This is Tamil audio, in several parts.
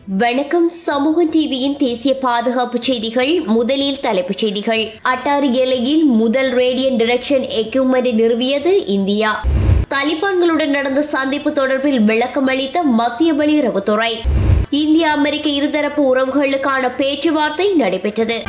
வணக்கம் சமூக டிவியின் தேசிய பாதுகாப்பு செய்திகள் முதலில் தலைப்புச் செய்திகள் அட்டாரி எல்லையில் முதல் ரேடியன் டிரெக்ஷன் எக்யூப்மெண்ட் நிறுவியது இந்தியா தலிபான்களுடன் நடந்த சந்திப்பு தொடர்பில் விளக்கம் அளித்த மத்திய வெளியுறவுத்துறை இந்திய அமெரிக்க இருதரப்பு உறவுகளுக்கான பேச்சுவார்த்தை நடைபெற்றது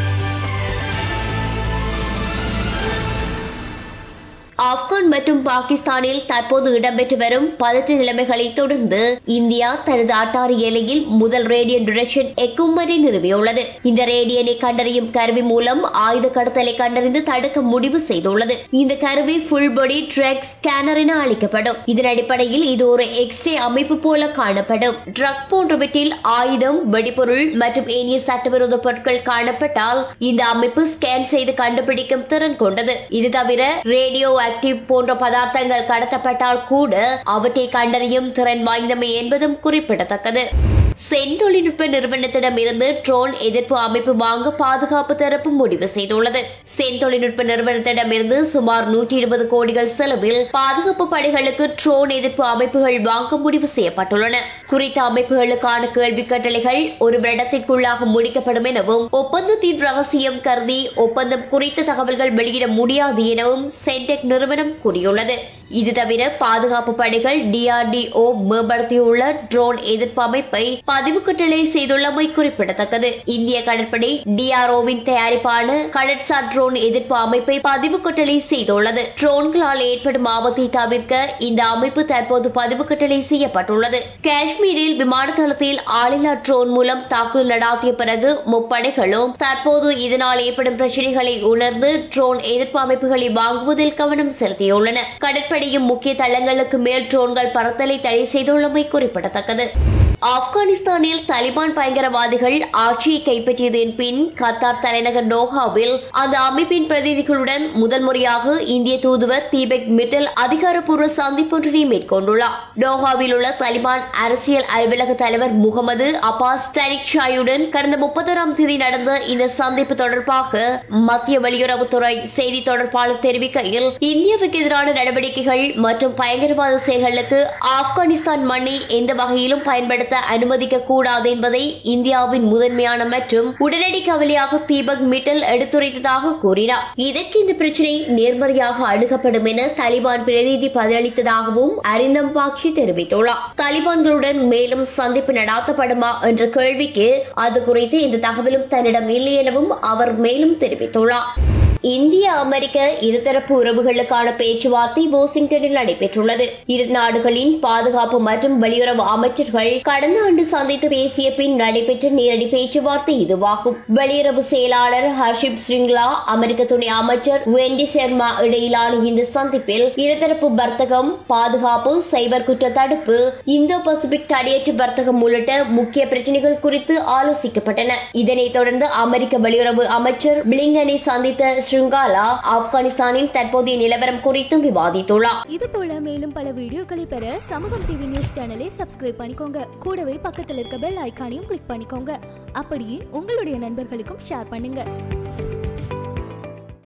ஆப்கான் மற்றும் பாகிஸ்தானில் தற்போது இடம்பெற்று வரும் பதற்ற நிலைமைகளை தொடர்ந்து இந்தியா தனது அட்டாரி எல்லையில் முதல் ரேடியன் டிரெக்ஷன் எக்குமரை நிறுவியுள்ளது இந்த ரேடியனை கண்டறியும் கருவி மூலம் ஆயுத கடத்தலை கண்டறிந்து தடுக்க முடிவு செய்துள்ளது இந்த கருவி ஃபுல் பாடி ட்ரக் ஸ்கேனர் என அழைக்கப்படும் இதன் அடிப்படையில் இது ஒரு எக்ஸ்ரே அமைப்பு போல காணப்படும் ட்ரக் போன்றவற்றில் ஆயுதம் வெடிபொருள் மற்றும் ஏனைய சட்டவிரோத பொருட்கள் காணப்பட்டால் இந்த அமைப்பு ஸ்கேன் செய்து கண்டுபிடிக்கும் திறன் கொண்டது இது தவிர ரேடியோ ஆக்டிவ் போன்ற பதார்த்தங்கள் கடத்தப்பட்டால் கூட அவற்றை கண்டறியும் திறன் வாய்ந்தமை என்பதும் குறிப்பிடத்தக்கது சென் தொழில்நுட்ப நிறுவனத்திடமிருந்து ட்ரோன் எதிர்ப்பு அமைப்பு வாங்க பாதுகாப்பு தரப்பு முடிவு செய்துள்ளது சென் தொழில்நுட்ப நிறுவனத்திடமிருந்து சுமார் நூற்றி இருபது கோடிகள் செலவில் பாதுகாப்பு படைகளுக்கு ட்ரோன் எதிர்ப்பு அமைப்புகள் வாங்க முடிவு செய்யப்பட்டுள்ளன குறித்த அமைப்புகளுக்கான கேள்வி கட்டளைகள் ஒரு வருடத்திற்குள்ளாக முடிக்கப்படும் எனவும் ஒப்பந்தத்தின் ரகசியம் கருதி ஒப்பந்தம் குறித்த தகவல்கள் வெளியிட முடியாது எனவும் சென்டெக் நிறுவனம் கூறியுள்ளது இது தவிர பாதுகாப்பு படைகள் டிஆர்டிஓ மேம்படுத்தியுள்ள ட்ரோன் எதிர்ப்பு அமைப்பை பதிவு கட்டளை செய்துள்ளமை குறிப்பிடத்தக்கது இந்திய கடற்படை டிஆர்ஓவின் தயாரிப்பான கடற்சார் ட்ரோன் எதிர்ப்பு அமைப்பை பதிவு கட்டளை செய்துள்ளது ட்ரோன்களால் ஏற்படும் ஆபத்தை தவிர்க்க இந்த அமைப்பு தற்போது பதிவு கட்டளை செய்யப்பட்டுள்ளது காஷ்மீரில் விமான தளத்தில் ஆளில்லா ட்ரோன் மூலம் தாக்குதல் நடாத்திய பிறகு முப்படைகளும் தற்போது இதனால் ஏற்படும் பிரச்சனைகளை உணர்ந்து ட்ரோன் எதிர்ப்பு அமைப்புகளை வாங்குவதில் கவனம் செலுத்தியுள்ளன கடற்படையும் முக்கிய தளங்களுக்கு மேல் ட்ரோன்கள் பறத்தலை தடை செய்துள்ளமை குறிப்பிடத்தக்கது ஆப்கானிஸ்தானில் தலிபான் பயங்கரவாதிகள் ஆட்சியை கைப்பற்றியதன் பின் கத்தார் தலைநகர் டோஹாவில் அந்த அமைப்பின் பிரதிநிதிகளுடன் முதல் முறையாக இந்திய தூதுவர் தீபக் மிட்டல் அதிகாரப்பூர்வ சந்திப்பொன்றினை மேற்கொண்டுள்ளார் டோஹாவில் உள்ள தலிபான் அரசியல் அலுவலக தலைவர் முகமது அப்பாஸ் டரிக் ஷாயுடன் கடந்த முப்பத்தோராம் தேதி நடந்த இந்த சந்திப்பு தொடர்பாக மத்திய வெளியுறவுத்துறை செய்தி தொடர்பாளர் தெரிவிக்கையில் இந்தியாவுக்கு எதிரான நடவடிக்கைகள் மற்றும் பயங்கரவாத செயல்களுக்கு ஆப்கானிஸ்தான் மண்ணை எந்த வகையிலும் பயன்படுத்த அனுமதிக்க கூடாது என்பதை இந்தியாவின் முதன்மையான மற்றும் உடனடி கவலையாக தீபக் மிட்டல் எடுத்துரைத்ததாக கூறினார் இதற்கு இந்த பிரச்சினை நேர்மறையாக அணுகப்படும் என தலிபான் பிரதிநிதி பதிலளித்ததாகவும் அரிந்தம் பாக்ஷி தெரிவித்துள்ளார் தலிபான்களுடன் மேலும் சந்திப்பு நடாத்தப்படுமா என்ற கேள்விக்கு அது குறித்து இந்த தகவலும் தன்னிடம் இல்லை எனவும் அவர் மேலும் தெரிவித்துள்ளார் இந்திய அமெரிக்க இருதரப்பு உறவுகளுக்கான பேச்சுவார்த்தை வாஷிங்டனில் நடைபெற்றுள்ளது இரு நாடுகளின் பாதுகாப்பு மற்றும் வெளியுறவு அமைச்சர்கள் கடந்த ஆண்டு சந்தித்து பேசிய பின் நடைபெற்ற நேரடி பேச்சுவார்த்தை இதுவாகும் வெளியுறவு செயலாளர் ஹர்ஷிப் ஸ்ரிங்லா அமெரிக்க துணை அமைச்சர் வெண்டி சர்மா இடையிலான இந்த சந்திப்பில் இருதரப்பு வர்த்தகம் பாதுகாப்பு சைபர் குற்ற தடுப்பு இந்தோ பசிபிக் தடையற்ற வர்த்தகம் உள்ளிட்ட முக்கிய பிரச்சினைகள் குறித்து ஆலோசிக்கப்பட்டன இதனைத் தொடர்ந்து அமெரிக்க வெளியுறவு அமைச்சர் பிளிங்கனை சந்தித்த ஸ்ருங்காலா ஆப்கானிஸ்தானின் தற்போதைய நிலவரம் குறித்தும் விவாதித்துள்ளார் இது போல மேலும் பல வீடியோக்களை பெற சமூகம் டிவி நியூஸ் சேனலை சப்ஸ்கிரைப் பண்ணிக்கோங்க கூடவே பக்கத்தில் இருக்க பெல் ஐகானையும் கிளிக் பண்ணிக்கோங்க அப்படியே உங்களுடைய நண்பர்களுக்கும் ஷேர் பண்ணுங்க